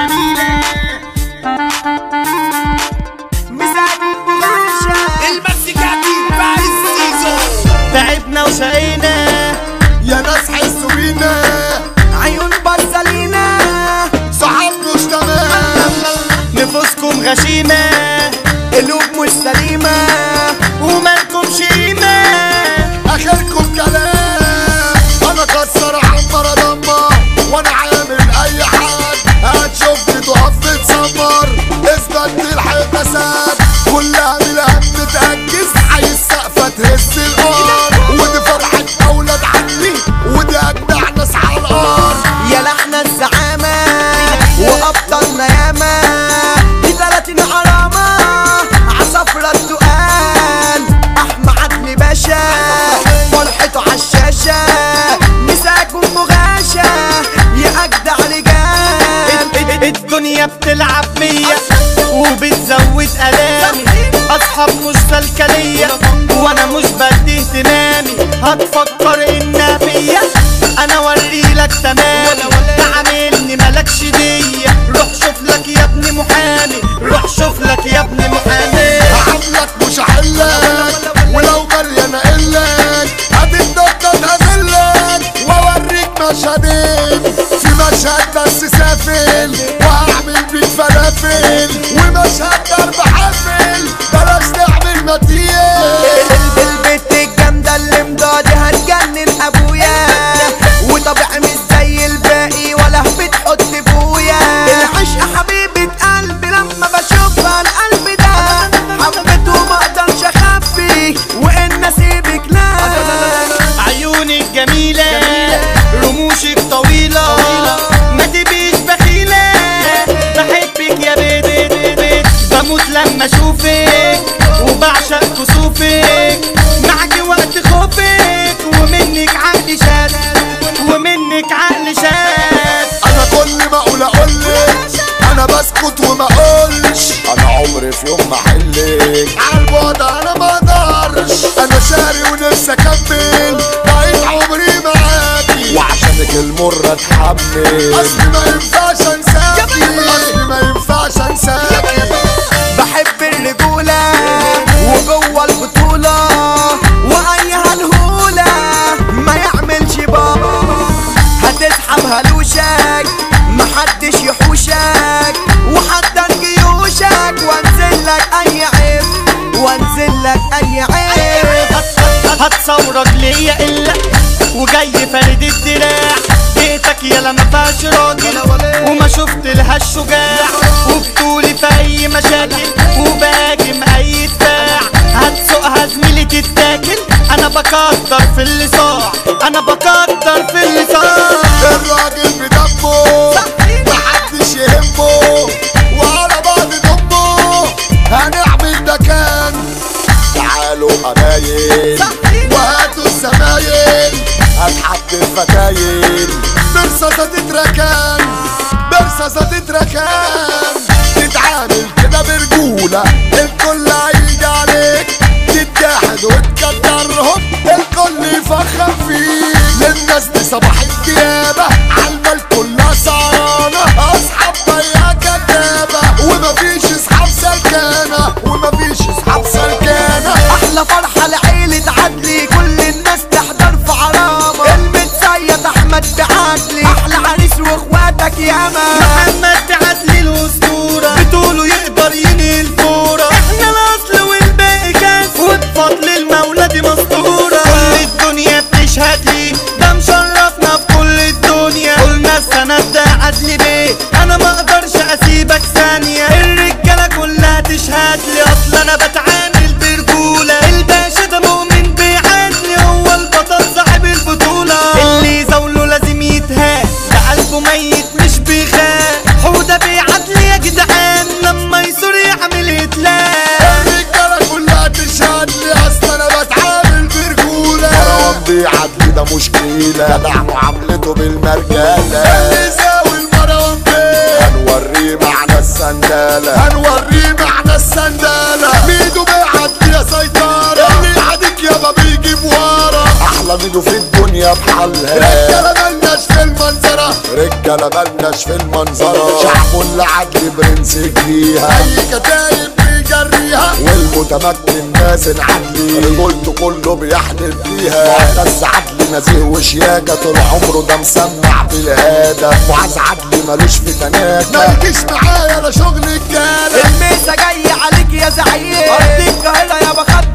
جميلة مزاج باشا المزيكاتي فارس سيزو تعبنا وشقينا يا ناس حسوا بينا عيون بصلينا صحاب مش تمام نفوسكم غشيمة قلوب مش سليمة ومالكم شيمة اخركم كلام انا كسر عنبر ادمر وانا عامل اي حد هتشوفني تقف تسمر اثبت الحيط ساب كلها بالهم تتأكس عايز سقفة تهز الارض ودي فرحة اولاد عمي ودي اجدع ناس على الارض يا لحنا الزعامة وأبطالنا ياما دي تلاتين علامة عصفرة التقال أحمى عدلي باشا فرحته عالشاشة مساكم مغاشة يا أجدع رجال الدنيا بتلعب بيا وبتزود ألامي أصحاب مش سالكة ليا وأنا مش بدي اهتمامي هتفكر إنها فيا أنا أوريلك تمام تعاملني مالكش دية روح شوف لك يا ابني محامي روح شوف لك يا ابني محامي هعملك مش هحلك ولو مليانة قلك هتتنطط هذلك واوريك مشهدين في مشهد بس سافل وهعمل بيك فلافل ومشهد ضرب حافل بلاش تعمل متين البت الجامدة اللي مضادي هتجنن ابويا وطبع مش زي الباقي ولا بتحط بويا العشق حبيبة قلبي لما بشوفها القلب ده حبيته ما اقدرش اخبي وان اسيبك لا عيونك جميلة رموشك طويلة ما تبيش بخيلة بحبك يا بيت بموت لما اشوفك وبعشق كسوفك معاكي وقت خوفك ومنك عقلي شاد ومنك عقلي شاد انا كل ما اقول اقولك انا بسكت وما اقولش انا عمري في يوم ما احلك عالبعد انا ما اقدرش انا شاري ونفسي اكمل بقيت عمري معاكي وعشانك المرة اتحمل اصلي ما ينفعش انساكي اصلي ما ينفعش انساكي بحب الرجولة وجوه البطولة وأي هالهولة ما يعملش بابا هتسحب هلوشك محدش يحوشك وحضر جيوشك وانزل لك أي عيب وانزل لك أي عيب هتصورك ليا إلا وجاي فارد الدراع بيتك يلا ما فيهاش راجل وما شفت لها الشجاع وبطولي في اي مشاكل وباجم اي دفاع هتسوقها زميلي تتاكل انا بكتر في اللي صاع انا بكتر في اللي صاع الراجل بدمه محدش يهمه وعلى بعض دمه هنعمل مكان تعالوا حبايب وهاتوا الزمايل هتحط الفتايل برصاصة تتركان برصاصة تتركان تتعامل كده برجولة الكل هيجي عليك تتجاهد وتكترهم الكل يفخر فيك للناس دي صباح الديابة عالمال كلها سهرانة أصحاب بيا كدابة ومفيش أصحاب سلكانة ومفيش أصحاب سلكانة احلى فرحة لعيلة عدلي كل الناس تحضر في عرامة المتسيد احمد بعدلي احلى عريس واخواتك ياما محمد بعدلي الاسطورة بطوله يقدر ينهي الفورة احنا الاصل والباقي كاس وبفضل المولى دي مسطورة كل الدنيا بتشهد لي ده مشرفنا في كل الدنيا قلنا السند ده عدلي بيه انا ما اقدرش اسيبك ثانية الرجالة كلها تشهد لي اصل انا بتعامل برجولة الباشا ده مؤمن بعدلي هو البطل صاحب البطولة اللي يزاوله لازم يتهان ده قلبه ميت مش بيخاف حودة بعدلي يا جدعان لما يصور يعمل اتلاف الرجالة كلها تشهد لي أصل أنا بتعامل برجولة مروان بيعدي ده مشكلة جدع معاملته بالمرجالة اللي يساوي المروان بيه هنوريه معنى السندالة هنوريه معنى السندالة ميدو بيعدي يا سيطرة اللي يعديك يابا بيجيب ورا أحلى ميدو في الدنيا بحالها رجالة ملناش في المنظرة رجالة رجالة ملناش في المنظرة شعب اللي عدل برنس جديها اي كتايب بيجريها والمتمكن مازن عدلي رجولته كله بيحلف بيها معتز عدلي نزيه وشياكة طول عمره ده مسمع في الهدف معاذ عدلي ملوش في تناكة مالكيش معايا لا شغل الجالة الميسة جاي عليك يا زعيم ارض القاهرة يا بخط